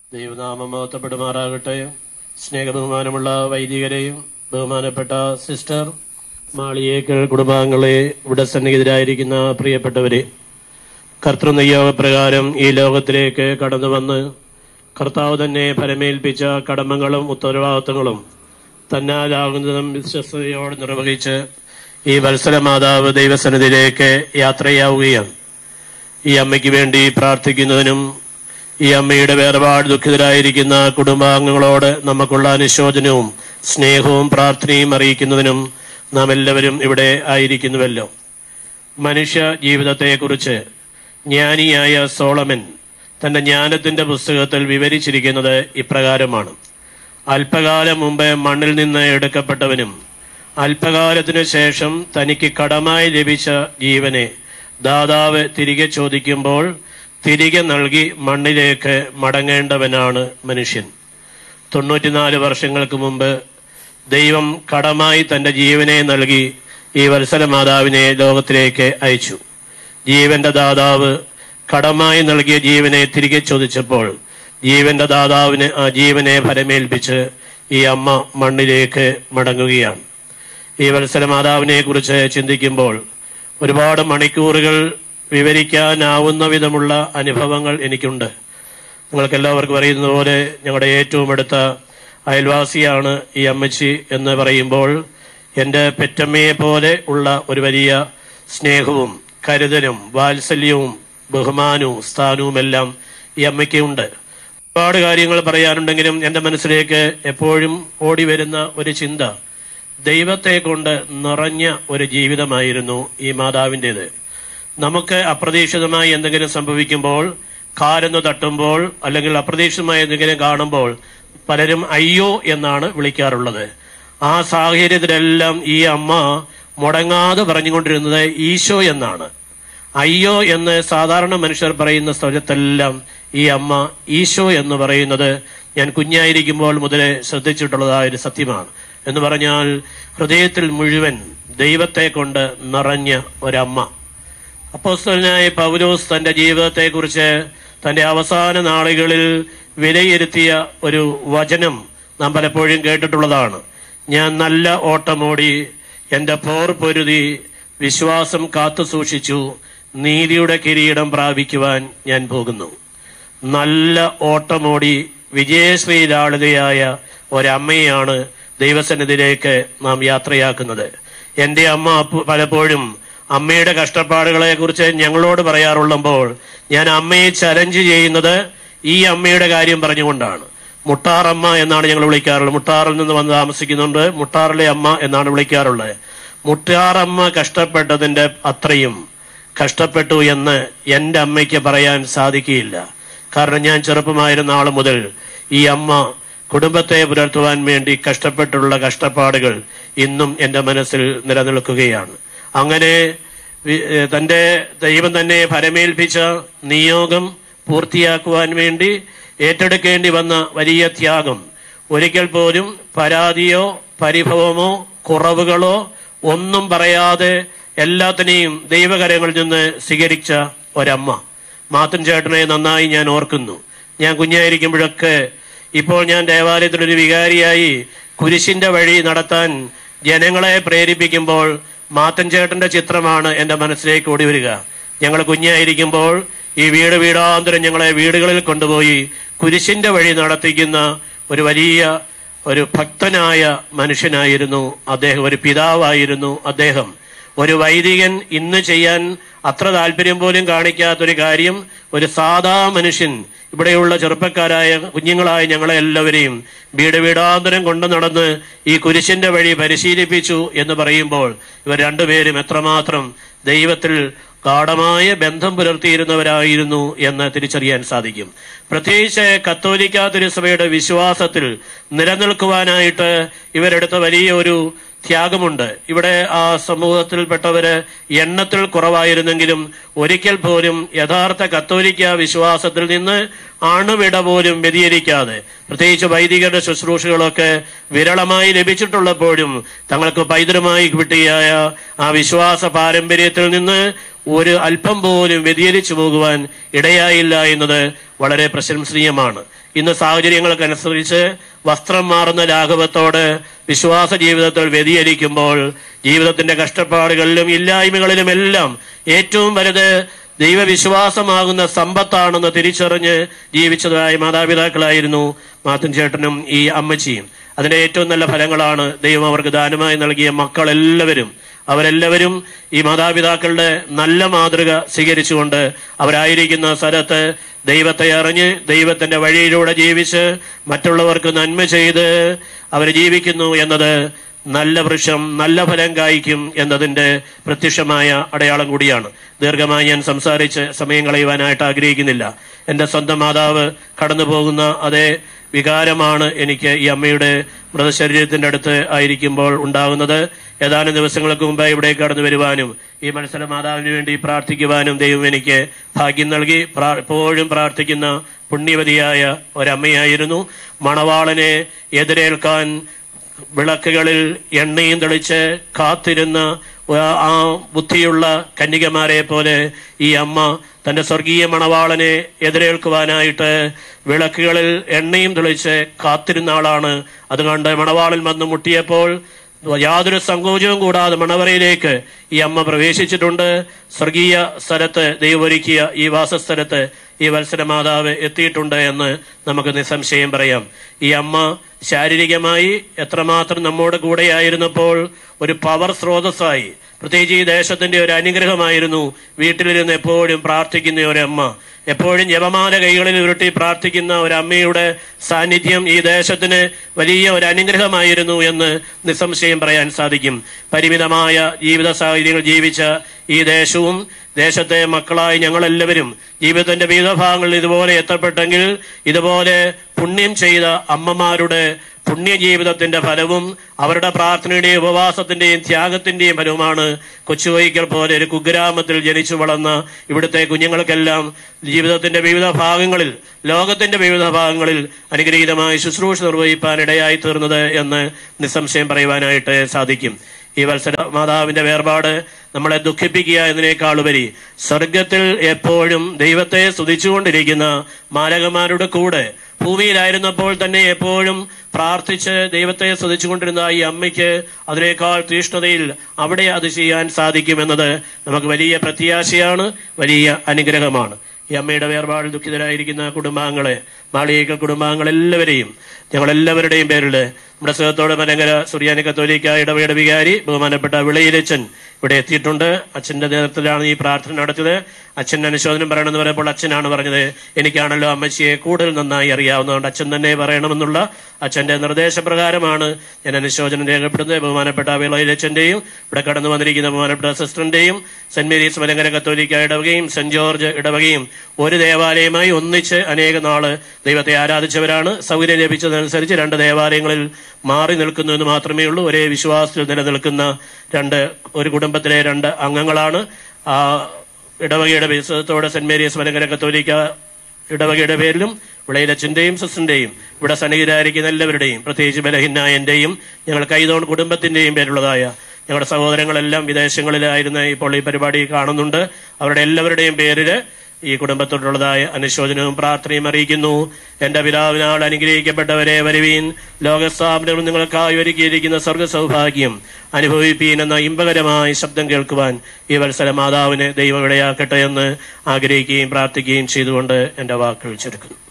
ദൈവനാമം മഹത്വപ്പെടുമാറാകട്ടെ സ്നേഹബഹുമാനമുള്ള വൈദികരെയും ബഹുമാനപ്പെട്ട സിസ്റ്റർ മാളിയേക്കൽ കുടുംബാംഗങ്ങളെ ഇവിടെ സന്നിഹിതരായിരിക്കുന്ന പ്രിയപ്പെട്ടവരെ കർത്തൃനിയോഗപ്രകാരം ഈ ലോകത്തിലേക്ക് കടന്നു വന്ന് കർത്താവ് തന്നെ ഫലമേൽപ്പിച്ച കടമകളും ഉത്തരവാദിത്തങ്ങളും തന്നാലാകുന്നതും വിശ്വസ്തയോടെ നിർവഹിച്ച് ഈ വത്സല മാതാവ് ദൈവസന്നിധിയിലേക്ക് യാത്രയാവുകയാണ് ഈ അമ്മയ്ക്ക് വേണ്ടി പ്രാർത്ഥിക്കുന്നതിനും ഈ അമ്മയുടെ വേർപാട് ദുഃഖിതരായിരിക്കുന്ന കുടുംബാംഗങ്ങളോട് നമുക്കുള്ള അനുശോചനവും സ്നേഹവും പ്രാർത്ഥനയും അറിയിക്കുന്നതിനും നാം എല്ലാവരും ഇവിടെ ആയിരിക്കുന്നുവല്ലോ മനുഷ്യ ജീവിതത്തെക്കുറിച്ച് ജ്ഞാനിയായ സോളമൻ തന്റെ ജ്ഞാനത്തിന്റെ പുസ്തകത്തിൽ വിവരിച്ചിരിക്കുന്നത് ഇപ്രകാരമാണ് അല്പകാലം മുമ്പ് മണ്ണിൽ നിന്ന് എടുക്കപ്പെട്ടവനും അല്പകാലത്തിനു ശേഷം തനിക്ക് കടമായി ലഭിച്ച ജീവനെ ദാതാവ് തിരികെ ചോദിക്കുമ്പോൾ തിരികെ നൽകി മണ്ണിലേക്ക് മടങ്ങേണ്ടവനാണ് മനുഷ്യൻ തൊണ്ണൂറ്റിനാല് വർഷങ്ങൾക്ക് മുമ്പ് ദൈവം കടമായി തന്റെ ജീവനെ നൽകി ഈ വത്സല മാതാവിനെ ലോകത്തിലേക്ക് അയച്ചു ജീവന്റെ ദാതാവ് കടമായി നൽകിയ ജീവനെ തിരികെ ചോദിച്ചപ്പോൾ ജീവന്റെ ദാതാവിന് ആ ജീവനെ ഫലമേൽപ്പിച്ച് ഈ അമ്മ മണ്ണിലേക്ക് മടങ്ങുകയാണ് ഈ വത്സല മാതാവിനെ കുറിച്ച് ചിന്തിക്കുമ്പോൾ ഒരുപാട് മണിക്കൂറുകൾ വിവരിക്കാനാവുന്ന വിധമുള്ള അനുഭവങ്ങൾ എനിക്കുണ്ട് നിങ്ങൾക്ക് എല്ലാവർക്കും അറിയുന്നത് പോലെ ഞങ്ങളുടെ ഏറ്റവും അടുത്ത അയൽവാസിയാണ് ഈ അമ്മച്ചി എന്ന് പറയുമ്പോൾ എൻ്റെ പെറ്റമ്മയെ പോലെ ഉള്ള ഒരു വലിയ സ്നേഹവും കരുതലും വാത്സല്യവും ബഹുമാനവും സ്ഥാനവുമെല്ലാം ഈ അമ്മയ്ക്കുണ്ട് ഒരുപാട് കാര്യങ്ങൾ പറയാനുണ്ടെങ്കിലും എൻ്റെ മനസ്സിലേക്ക് എപ്പോഴും ഓടി വരുന്ന ഒരു ചിന്ത ദൈവത്തെ കൊണ്ട് നിറഞ്ഞ ഒരു ജീവിതമായിരുന്നു ഈ മാതാവിൻ്റെത് നമുക്ക് അപ്രതീക്ഷിതമായി എന്തെങ്കിലും സംഭവിക്കുമ്പോൾ കാരെന്ന് തട്ടുമ്പോൾ അല്ലെങ്കിൽ അപ്രതീക്ഷിതമായി എന്തെങ്കിലും കാണുമ്പോൾ പലരും അയ്യോ എന്നാണ് വിളിക്കാറുള്ളത് ആ സാഹചര്യത്തിലെല്ലാം ഈ അമ്മ മുടങ്ങാതെ പറഞ്ഞുകൊണ്ടിരുന്നത് ഈശോ എന്നാണ് അയ്യോ എന്ന് സാധാരണ മനുഷ്യർ പറയുന്ന സ്ഥലത്തെല്ലാം ഈ അമ്മ ഈശോ എന്ന് പറയുന്നത് ഞാൻ കുഞ്ഞായിരിക്കുമ്പോൾ മുതലേ ശ്രദ്ധിച്ചിട്ടുള്ളതായ ഒരു സത്യമാണ് എന്ന് പറഞ്ഞാൽ ഹൃദയത്തിൽ മുഴുവൻ ദൈവത്തെ കൊണ്ട് നിറഞ്ഞ ഒരമ്മ അപ്പോസ്തലനായ പൗലോസ് തന്റെ ജീവിതത്തെക്കുറിച്ച് തന്റെ അവസാന നാളുകളിൽ വിലയിരുത്തിയ ഒരു വചനം നാം പലപ്പോഴും കേട്ടിട്ടുള്ളതാണ് ഞാൻ നല്ല ഓട്ടമോടി എന്റെ പോർ പൊരുതി വിശ്വാസം കാത്തു സൂക്ഷിച്ചു നീതിയുടെ കിരീടം പ്രാപിക്കുവാൻ ഞാൻ പോകുന്നു നല്ല ഓട്ടമോടി വിജയശ്രീലാളിതയായ ഒരമ്മയാണ് ദൈവസന്നിധിയിലേക്ക് നാം യാത്രയാക്കുന്നത് എന്റെ അമ്മ അപ്പ- പലപ്പോഴും അമ്മയുടെ കഷ്ടപ്പാടുകളെ കുറിച്ച് ഞങ്ങളോട് പറയാറുള്ളപ്പോൾ ഞാൻ അമ്മയെ ചലഞ്ച് ചെയ്യുന്നത് ഈ അമ്മയുടെ കാര്യം പറഞ്ഞുകൊണ്ടാണ് മുട്ടാറമ്മ എന്നാണ് ഞങ്ങൾ വിളിക്കാറുള്ളത് മുട്ടാറിൽ നിന്ന് വന്ന് താമസിക്കുന്നുണ്ട് മുട്ടാറിലെ അമ്മ എന്നാണ് വിളിക്കാറുള്ളത് മുട്ടാറമ്മ കഷ്ടപ്പെട്ടതിന്റെ അത്രയും കഷ്ടപ്പെട്ടു എന്ന് എന്റെ അമ്മയ്ക്ക് പറയാൻ സാധിക്കുകയില്ല കാരണം ഞാൻ ചെറുപ്പമായിരുന്ന ആൾ മുതൽ ഈ അമ്മ കുടുംബത്തെ പുലർത്തുവാൻ വേണ്ടി കഷ്ടപ്പെട്ടുള്ള കഷ്ടപ്പാടുകൾ ഇന്നും എന്റെ മനസ്സിൽ നിലനിൽക്കുകയാണ് അങ്ങനെ വി- ഏഹ് തന്റെ ദൈവം തന്നെ ഫലമേൽപ്പിച്ച നിയോഗം പൂർത്തിയാക്കുവാൻ വേണ്ടി ഏറ്റെടുക്കേണ്ടി വന്ന വലിയ ത്യാഗം ഒരിക്കൽ പോലും പരാതിയോ പരിഭവമോ കുറവുകളോ ഒന്നും പറയാതെ എല്ലാത്തിനെയും ദൈവകരങ്ങളിൽ നിന്ന് സ്വീകരിച്ച ഒരമ്മ മാത്തൻ ചേട്ടനെ നന്നായി ഞാൻ ഓർക്കുന്നു ഞാൻ കുഞ്ഞായിരിക്കുമ്പോഴൊക്കെ ഇപ്പോൾ ഞാൻ ദേവാലയത്തിൽ ഒരു വികാരിയായി കുരിശിന്റെ വഴി നടത്താൻ ജനങ്ങളെ പ്രേരിപ്പിക്കുമ്പോൾ മാത്തൻ ചേട്ടന്റെ ചിത്രമാണ് എന്റെ മനസ്സിലേക്ക് ഓടി വരിക ഞങ്ങൾ കുഞ്ഞായിരിക്കുമ്പോൾ ഈ വീട് വീടാന്തരം ഞങ്ങളെ വീടുകളിൽ കൊണ്ടുപോയി കുരിശിന്റെ വഴി നടത്തിക്കുന്ന ഒരു വലിയ ഒരു ഭക്തനായ മനുഷ്യനായിരുന്നു അദ്ദേഹം ഒരു പിതാവായിരുന്നു അദ്ദേഹം ഒരു വൈദികൻ ഇന്ന് ചെയ്യാൻ അത്ര താല്പര്യം പോലും കാണിക്കാത്തൊരു കാര്യം ഒരു സാധാ മനുഷ്യൻ ഇവിടെയുള്ള ചെറുപ്പക്കാരായ കുഞ്ഞുങ്ങളായ ഞങ്ങളെ എല്ലാവരെയും വീട് വീടാന്തരം കൊണ്ടു നടന്ന് ഈ കുരിശിന്റെ വഴി പരിശീലിപ്പിച്ചു എന്ന് പറയുമ്പോൾ ഇവർ രണ്ടുപേരും എത്രമാത്രം ദൈവത്തിൽ ഗാഠമായ ബന്ധം പുലർത്തിയിരുന്നവരായിരുന്നു എന്ന് തിരിച്ചറിയാൻ സാധിക്കും പ്രത്യേകിച്ച് കത്തോലിക്ക തിരുസഭയുടെ വിശ്വാസത്തിൽ നിലനിൽക്കുവാനായിട്ട് ഇവരെടുത്ത വലിയ ഒരു ത്യാഗമുണ്ട് ഇവിടെ ആ സമൂഹത്തിൽപ്പെട്ടവര് എണ്ണത്തിൽ കുറവായിരുന്നെങ്കിലും ഒരിക്കൽ പോലും യഥാർത്ഥ കത്തോലിക്ക വിശ്വാസത്തിൽ നിന്ന് അണുവിട പോലും വ്യതിചരിക്കാതെ പ്രത്യേകിച്ച് വൈദികരുടെ ശുശ്രൂഷകളൊക്കെ വിരളമായി ലഭിച്ചിട്ടുള്ളപ്പോഴും തങ്ങൾക്ക് പൈതൃകമായി കിട്ടിയായ ആ വിശ്വാസ പാരമ്പര്യത്തിൽ നിന്ന് ഒരു അല്പം പോലും വ്യതിചലിച്ചു പോകുവാൻ ഇടയായില്ല എന്നത് വളരെ പ്രശംസനീയമാണ് ഇന്ന് സാഹചര്യങ്ങൾക്കനുസരിച്ച് വസ്ത്രം മാറുന്ന ലാഘവത്തോട് വിശ്വാസ ജീവിതത്തിൽ വ്യതിചലിക്കുമ്പോൾ ജീവിതത്തിന്റെ കഷ്ടപ്പാടുകളിലും ഇല്ലായ്മകളിലുമെല്ലാം ഏറ്റവും വലുത് ദൈവവിശ്വാസമാകുന്ന സമ്പത്താണെന്ന് തിരിച്ചറിഞ്ഞ് ജീവിച്ചതായ മാതാപിതാക്കളായിരുന്നു മാത്തൻ ചേട്ടനും ഈ അമ്മച്ചിയും അതിന്റെ ഏറ്റവും നല്ല ഫലങ്ങളാണ് ദൈവം അവർക്ക് ദാനമായി നൽകിയ മക്കളെല്ലാവരും അവരെല്ലാവരും ഈ മാതാപിതാക്കളുടെ നല്ല മാതൃക സ്വീകരിച്ചുകൊണ്ട് അവരായിരിക്കുന്ന സ്ഥലത്ത് ദൈവത്തെ അറിഞ്ഞ് ദൈവത്തിന്റെ വഴിയിലൂടെ ജീവിച്ച് മറ്റുള്ളവർക്ക് നന്മ ചെയ്ത് അവർ ജീവിക്കുന്നു എന്നത് നല്ല വൃക്ഷം നല്ല ഫലം കായ്ക്കും എന്നതിന്റെ പ്രത്യക്ഷമായ അടയാളം കൂടിയാണ് ദീർഘമായി ഞാൻ സംസാരിച്ച് സമയം കളയുവാനായിട്ട് ആഗ്രഹിക്കുന്നില്ല എന്റെ സ്വന്തം മാതാവ് കടന്നു പോകുന്ന അതേ വികാരമാണ് എനിക്ക് ഈ അമ്മയുടെ മൃതശരീരത്തിന്റെ അടുത്ത് ആയിരിക്കുമ്പോൾ ഉണ്ടാകുന്നത് ഏതാനും ദിവസങ്ങൾക്ക് മുമ്പ് ഇവിടേക്ക് കടന്നു വരുവാനും ഈ മത്സര മാതാവിന് വേണ്ടി പ്രാർത്ഥിക്കുവാനും ദൈവം എനിക്ക് ഭാഗ്യം നൽകി പ്രാ- എപ്പോഴും പ്രാർത്ഥിക്കുന്ന പുണ്യവതിയായ ഒരമ്മയായിരുന്നു മണവാളനെ എതിരേൽക്കാൻ വിളക്കുകളിൽ എണ്ണയും തെളിച്ച് കാത്തിരുന്ന ആ- ആ ബുദ്ധിയുള്ള കന്യകമാരെ പോലെ ഈ അമ്മ തന്റെ സ്വർഗീയ മണവാളനെ എതിരേൽക്കുവാനായിട്ട് വിളക്കുകളിൽ എണ്ണയും തെളിച്ച് കാത്തിരുന്ന ആളാണ് അതുകൊണ്ട് മണവാളൻ വന്ന് മുട്ടിയപ്പോൾ യാതൊരു സങ്കോചവും കൂടാതെ മണവറയിലേക്ക് ഈ അമ്മ പ്രവേശിച്ചിട്ടുണ്ട് സ്വർഗീയ സ്ഥലത്ത് ദൈവമൊരുക്കിയ ഈ വാസസ്ഥലത്ത് ഈ വത്സര മാതാവ് എത്തിയിട്ടുണ്ട് എന്ന് നമുക്ക് നിസ്സംശയം പറയാം ഈ അമ്മ ശാരീരികമായി എത്രമാത്രം നമ്മോട് കൂടെയായിരുന്നപ്പോൾ ഒരു പവർ സ്രോതസ്സായി പ്രത്യേകിച്ച് ഈ ദേശത്തിന്റെ ഒരു അനുഗ്രഹമായിരുന്നു വീട്ടിലിരുന്ന് എപ്പോഴും പ്രാർത്ഥിക്കുന്ന ഒരമ്മ എപ്പോഴും ജപമാല കൈകളിൽ ഉരുട്ടി പ്രാർത്ഥിക്കുന്ന ഒരമ്മയുടെ സാന്നിധ്യം ഈ ദേശത്തിന് വലിയ ഒരു അനുഗ്രഹമായിരുന്നു എന്ന് നിസ്സംശയം പറയാൻ സാധിക്കും പരിമിതമായ ജീവിത സാഹചര്യങ്ങൾ ജീവിച്ച ഈ ദേശവും ദേശത്തെ മക്കളായി ഞങ്ങളെല്ലാവരും ജീവിതത്തിന്റെ വിവിധ ഭാഗങ്ങളിൽ ഇതുപോലെ എത്തപ്പെട്ടെങ്കിൽ ഇതുപോലെ പുണ്യം ചെയ്ത അമ്മമാരുടെ പുണ്യജീവിതത്തിന്റെ ഫലവും അവരുടെ പ്രാർത്ഥനയുടെയും ഉപവാസത്തിന്റെയും ത്യാഗത്തിന്റെയും ഫലവുമാണ് കൊച്ചുവൈക്കൽ പോലെ ഒരു കുഗ്രാമത്തിൽ ജനിച്ചു വളർന്ന ഇവിടുത്തെ കുഞ്ഞുങ്ങൾക്കെല്ലാം ജീവിതത്തിന്റെ വിവിധ ഭാഗങ്ങളിൽ ലോകത്തിന്റെ വിവിധ ഭാഗങ്ങളിൽ അനുഗ്രഹീതമായി ശുശ്രൂഷ നിർവഹിപ്പാൻ ഇടയായി തീർന്നത് എന്ന് നിസ്സംശയം പറയുവാനായിട്ട് സാധിക്കും ഈ വത്സര മാതാവിന്റെ വേർപാട് നമ്മളെ ദുഃഖിപ്പിക്കുക എന്നതിനേക്കാളുപരി സ്വർഗത്തിൽ എപ്പോഴും ദൈവത്തെ സ്തുതിച്ചുകൊണ്ടിരിക്കുന്ന മാലകന്മാരുടെ കൂടെ ഭൂമിയിലായിരുന്നപ്പോൾ തന്നെ എപ്പോഴും പ്രാർത്ഥിച്ച് ദൈവത്തെ സ്തുതിച്ചുകൊണ്ടിരുന്ന ഈ അമ്മയ്ക്ക് അതിനേക്കാൾ തീഷ്ണതയിൽ അവിടെ അത് ചെയ്യാൻ സാധിക്കുമെന്നത് നമുക്ക് വലിയ പ്രത്യാശയാണ് വലിയ അനുഗ്രഹമാണ് ഈ അമ്മയുടെ വേർപാടിൽ ദുഃഖിതരായിരിക്കുന്ന കുടുംബാംഗങ്ങളെ മാളികകൾ കുടുംബാംഗങ്ങളെല്ലാവരെയും ഞങ്ങളെല്ലാവരുടെയും പേരിൽ നമ്മുടെ സുഹൃത്തോട് മലങ്കര സുറിയാനി കത്തോലിക്ക ഇടവയുടെ വികാരി ബഹുമാനപ്പെട്ട വിളയിലച്ചൻ ഇവിടെ എത്തിയിട്ടുണ്ട് അച്ഛന്റെ നേതൃത്വത്തിലാണ് ഈ പ്രാർത്ഥന നടത്തിയത് അച്ഛൻ അനുശോചനം പറയണമെന്ന് പറയുമ്പോൾ അച്ഛനാണ് പറഞ്ഞത് എനിക്കാണല്ലോ അമ്മച്ചിയെ കൂടുതൽ നന്നായി അറിയാവുന്നതുകൊണ്ട് അച്ഛൻ തന്നെ പറയണമെന്നുള്ള അച്ഛന്റെ നിർദ്ദേശപ്രകാരമാണ് ഞാൻ അനുശോചനം രേഖപ്പെടുന്നത് ബഹുമാനപ്പെട്ട വിളയിലച്ചന്റെയും ഇവിടെ കടന്നു വന്നിരിക്കുന്ന ബഹുമാനപ്പെട്ട സിസ്റ്ററിന്റെയും സെന്റ് മേരീസ് മലങ്കര കത്തോലിക്ക ഇടവകയും സെന്റ് ജോർജ് ഇടവകയും ഒരു ദേവാലയമായി ഒന്നിച്ച് അനേക നാള് ദൈവത്തെ ആരാധിച്ചവരാണ് സൗകര്യം ലഭിച്ചതനുസരിച്ച് രണ്ട് ദേവാലയങ്ങളിൽ മാറി നിൽക്കുന്നു എന്ന് മാത്രമേ ഉള്ളൂ ഒരേ വിശ്വാസത്തിൽ നിലനിൽക്കുന്ന രണ്ട് ഒരു കുടുംബത്തിലെ രണ്ട് അംഗങ്ങളാണ് ആ ഇടവകയുടെ വിശ്വസത്തോടെ സെന്റ് മേരീസ് മലങ്കര കത്തോലിക്ക ഇടവകയുടെ പേരിലും വിളയിലച്ഛന്റെയും സിസ്റ്ററിന്റെയും ഇവിടെ സന്നിഹിതരായിരിക്കുന്ന എല്ലാവരുടെയും പ്രത്യേകിച്ച് ബലഹിന്നായ എന്റെയും ഞങ്ങൾ കൈതോൺ കുടുംബത്തിന്റെയും പേരുള്ളതായ ഞങ്ങളുടെ സഹോദരങ്ങളെല്ലാം വിദേശങ്ങളിലായിരുന്ന ഇപ്പോൾ ഈ പരിപാടി കാണുന്നുണ്ട് അവരുടെ എല്ലാവരുടെയും പേരില് ഈ കുടുംബത്തോടുള്ളതായ അനുശോചനവും പ്രാർത്ഥനയും അറിയിക്കുന്നു എന്റെ പിതാവിനാൽ അനുഗ്രഹിക്കപ്പെട്ടവരെ വരുവീൻ ലോകസ്ഥാപനങ്ങൾ നിങ്ങൾക്കായി ഒരുക്കിയിരിക്കുന്ന സ്വർഗ സൗഭാഗ്യം അനുഭവിപ്പീൻ എന്ന ഇമ്പകരമായ ശബ്ദം കേൾക്കുവാൻ ഈ വത്സര മാതാവിന് ദൈവം ഇടയാക്കട്ടെ എന്ന് ആഗ്രഹിക്കുകയും പ്രാർത്ഥിക്കുകയും ചെയ്തുകൊണ്ട് എന്റെ വാക്കുകൾ ചുരുക്കുന്നു